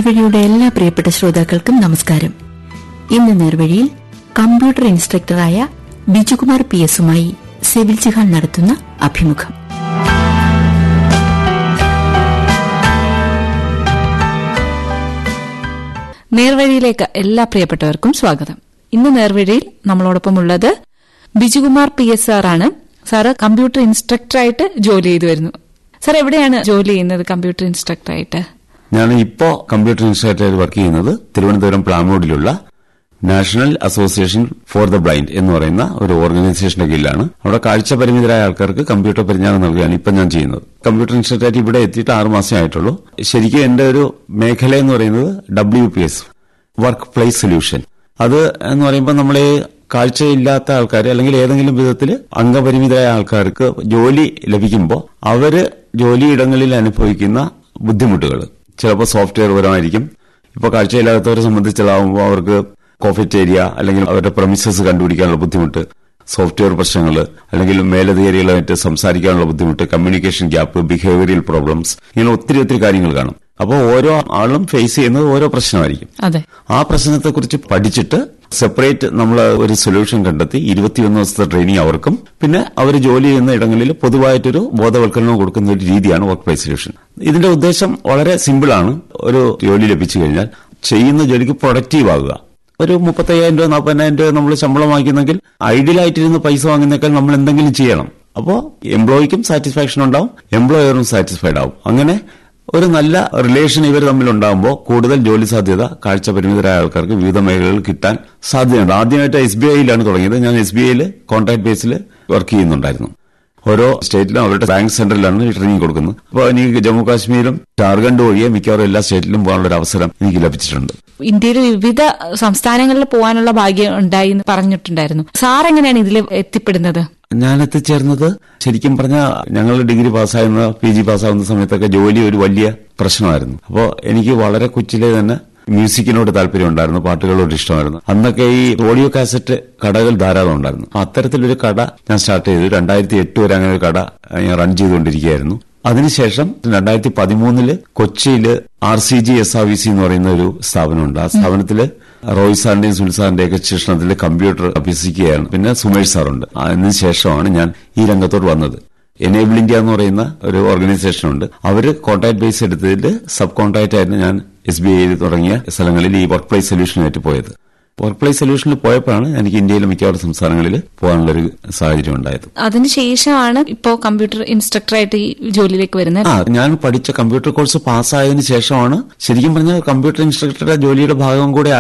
നേർവഴിയുടെ എല്ലാ പ്രിയപ്പെട്ട ശ്രോതാക്കൾക്കും നമസ്കാരം ഇന്ന് നേർവഴിയിൽ കമ്പ്യൂട്ടർ ഇൻസ്ട്രക്ടറായ ബിജുകുമാർ പി എസുമായി സെവിൽ ജിഹാൻ നടത്തുന്ന അഭിമുഖം നേർവഴിയിലേക്ക് എല്ലാ പ്രിയപ്പെട്ടവർക്കും സ്വാഗതം ഇന്ന് നേർവഴിയിൽ നമ്മളോടൊപ്പം ഉള്ളത് ബിജുകുമാർ പി എസ് സാറാണ് സാറ് കമ്പ്യൂട്ടർ ഇൻസ്ട്രക്ടറായിട്ട് ജോലി ചെയ്തു വരുന്നു സാർ എവിടെയാണ് ജോലി ചെയ്യുന്നത് കമ്പ്യൂട്ടർ ഇൻസ്ട്രക്ടറായിട്ട് ഞാൻ ഇപ്പോ കമ്പ്യൂട്ടർ ഇൻസ്റ്റിറ്റ്യൂട്ടിൽ വർക്ക് ചെയ്യുന്നത് തിരുവനന്തപുരം പ്ലാമോഡിലുള്ള national association for the blind എന്ന് പറയുന്ന ഒരു ഓർഗനൈസേഷന്റെ കീഴിലാണ് അവിടെ കാഴ്ച പരിമിതരായ ആൾക്കാർക്ക് കമ്പ്യൂട്ടർ പരിജ്ഞാനം നൽകുകയാണ് ഇപ്പം ഞാൻ ചെയ്യുന്നത് കമ്പ്യൂട്ടർ ഇൻസ്റ്റിറ്റ്യൂട്ട് ഇവിടെ എത്തിയിട്ട് ആറ് മാസമേ ആയിട്ടുള്ളൂ ശരിക്കും എന്റെ ഒരു മേഖല എന്ന് പറയുന്നത് W P S workplace solution അത് എന്ന് പറയുമ്പോൾ നമ്മൾ കാഴ്ചയില്ലാത്ത ആൾക്കാർ അല്ലെങ്കിൽ ഏതെങ്കിലും വിധത്തിൽ അംഗപരിമിതരായ ആൾക്കാർക്ക് ജോലി ലഭിക്കുമ്പോൾ അവര് ജോലിയിടങ്ങളിൽ അനുഭവിക്കുന്ന ബുദ്ധിമുട്ടുകൾ ചിലപ്പോൾ സോഫ്റ്റ്വെയർ പരമായിരിക്കും ഇപ്പോൾ കാഴ്ചയില്ലാത്തവരെ സംബന്ധിച്ചുള്ളാവുമ്പോൾ അവർക്ക് കോഫറ്റ് ഏരിയ അല്ലെങ്കിൽ അവരുടെ പ്രമിസസ് കണ്ടുപിടിക്കാനുള്ള ബുദ്ധിമുട്ട് സോഫ്റ്റ്വെയർ പ്രശ്നങ്ങൾ അല്ലെങ്കിൽ മേലധികാരികളുമായിട്ട് സംസാരിക്കാനുള്ള ബുദ്ധിമുട്ട് കമ്മ്യൂണിക്കേഷൻ ഗ്യാപ്പ് ബിഹേവിയറൽ പ്രോബ്ലംസ് ഇങ്ങനെ ഒത്തിരി ഒത്തിരി കാര്യങ്ങൾ കാണും അപ്പോൾ ഓരോ ആളും ഫേസ് ചെയ്യുന്നത് ഓരോ പ്രശ്നമായിരിക്കും അതെ ആ പ്രശ്നത്തെക്കുറിച്ച് പഠിച്ചിട്ട് സെപ്പറേറ്റ് നമ്മൾ ഒരു സൊല്യൂഷൻ കണ്ടെത്തി ഇരുപത്തിയൊന്ന് ദിവസത്തെ ട്രെയിനിങ് അവർക്കും പിന്നെ അവർ ജോലി ചെയ്യുന്ന ഇടങ്ങളിൽ പൊതുവായിട്ടൊരു ബോധവൽക്കരണം കൊടുക്കുന്ന ഒരു രീതിയാണ് വർക്ക് പ്ലേസ് സൊല്യൂഷൻ ഇതിന്റെ ഉദ്ദേശം വളരെ സിമ്പിളാണ് ഒരു ജോലി ലഭിച്ചു കഴിഞ്ഞാൽ ചെയ്യുന്ന ജോലിക്ക് പ്രൊഡക്റ്റീവ് ആകുക ഒരു മുപ്പത്തയ്യായിരം രൂപ നാൽപ്പതിനായിരം രൂപ നമ്മൾ ശമ്പളം വാങ്ങിക്കുന്നെങ്കിൽ ഐഡിയലായിട്ടിരുന്ന് പൈസ വാങ്ങുന്നേക്കാൾ നമ്മൾ എന്തെങ്കിലും ചെയ്യണം അപ്പോൾ എംപ്ലോയിക്കും സാറ്റിസ്ഫാക്ഷൻ ഉണ്ടാവും എംപ്ലോയറും സാറ്റിസ്ഫൈഡ് ആവും അങ്ങനെ ഒരു നല്ല റിലേഷൻ ഇവർ തമ്മിൽ ഉണ്ടാകുമ്പോൾ കൂടുതൽ ജോലി സാധ്യത കാഴ്ച പരിമിതരായ ആൾക്കാർക്ക് വിവിധ മേഖലകളിൽ കിട്ടാൻ സാധ്യതയുണ്ട് ആദ്യമായിട്ട് എസ് ബി ഐയിലാണ് തുടങ്ങിയത് ഞാൻ എസ് ബി ഐയിൽ കോൺട്രാക്ട് ബേസിൽ വർക്ക് ചെയ്യുന്നുണ്ടായിരുന്നു ഓരോ സ്റ്റേറ്റിലും അവരുടെ ബാങ്ക് സെന്ററിലാണ് ട്രെയിനിങ് കൊടുക്കുന്നത് അപ്പോൾ എനിക്ക് ജമ്മു കാശ്മീരും ജാർഖണ്ഡ് ഒഴികെ മിക്കവാറും എല്ലാ സ്റ്റേറ്റിലും പോകാനുള്ള ഒരു അവസരം എനിക്ക് ലഭിച്ചിട്ടുണ്ട് ഇന്ത്യയിലെ വിവിധ സംസ്ഥാനങ്ങളിൽ പോകാനുള്ള ഭാഗ്യം ഉണ്ടായി എന്ന് പറഞ്ഞിട്ടുണ്ടായിരുന്നു സാർ എങ്ങനെയാണ് ഇതിൽ എത്തിപ്പെടുന്നത് ഞാൻ എത്തിച്ചേർന്നത് ശരിക്കും പറഞ്ഞാൽ ഞങ്ങൾ ഡിഗ്രി പാസ്സാകുന്ന പി ജി പാസ്സാകുന്ന സമയത്തൊക്കെ ജോലി ഒരു വലിയ പ്രശ്നമായിരുന്നു അപ്പോൾ എനിക്ക് വളരെ കൊച്ചിലെ തന്നെ മ്യൂസിക്കിനോട് താല്പര്യം ഉണ്ടായിരുന്നു പാട്ടുകളോട് ഇഷ്ടമായിരുന്നു അന്നൊക്കെ ഈ ഓഡിയോ കാസറ്റ് കടകൾ ധാരാളം ഉണ്ടായിരുന്നു അപ്പൊ അത്തരത്തിലൊരു കട ഞാൻ സ്റ്റാർട്ട് ചെയ്തു രണ്ടായിരത്തി എട്ട് വരെ അങ്ങനെ ഒരു കട ഞാൻ റൺ ചെയ്തുകൊണ്ടിരിക്കുകയായിരുന്നു അതിനുശേഷം രണ്ടായിരത്തി പതിമൂന്നില് കൊച്ചിയില് R C G S R V C എന്ന് പറയുന്ന ഒരു സ്ഥാപനമുണ്ട് ആ സ്ഥാപനത്തില് റോയ് സാറിന്റെയും സുനിൽ സാറിന്റെയും ഒക്കെ ശിക്ഷണത്തിൽ കമ്പ്യൂട്ടർ അഭ്യസിക്കുകയാണ് പിന്നെ സുമേഷ് സാറുണ്ട് അതിന് ശേഷമാണ് ഞാൻ ഈ രംഗത്തോട് വന്നത് എനേബിൾ ഇന്ത്യ എന്ന് പറയുന്ന ഒരു ഓർഗനൈസേഷൻ ഉണ്ട് അവര് കോൺട്രാക്ട് ബേസ് എടുത്തതിൽ സബ് കോൺട്രാക്ട് ആയിരുന്നു ഞാൻ എസ് ബി ഐയിൽ തുടങ്ങിയ സ്ഥലങ്ങളിൽ ഈ വർക്ക് പ്ലേസ് സൊല്യൂഷനായിട്ട് പോയത് വർക്ക് പ്ലേസ് സൊല്യൂഷനിൽ പോയപ്പോഴാണ് എനിക്ക് ഇന്ത്യയിലെ മിക്കവാറും സംസ്ഥാനങ്ങളിൽ പോകാനുള്ള ഒരു സാഹചര്യം ഉണ്ടായത് അതിനുശേഷമാണ് ഇപ്പോ കമ്പ്യൂട്ടർ ഇൻസ്ട്രക്ടറായിട്ട് ഈ ജോലിയിലേക്ക് വരുന്നത് ആ ഞാൻ പഠിച്ച കമ്പ്യൂട്ടർ കോഴ്സ് പാസ്സായതിനു ശേഷമാണ് ശരിക്കും പറഞ്ഞാൽ കമ്പ്യൂട്ടർ ഇൻസ്ട്രക്ടറുടെ ജോലിയുടെ ഭാഗം കൂടെ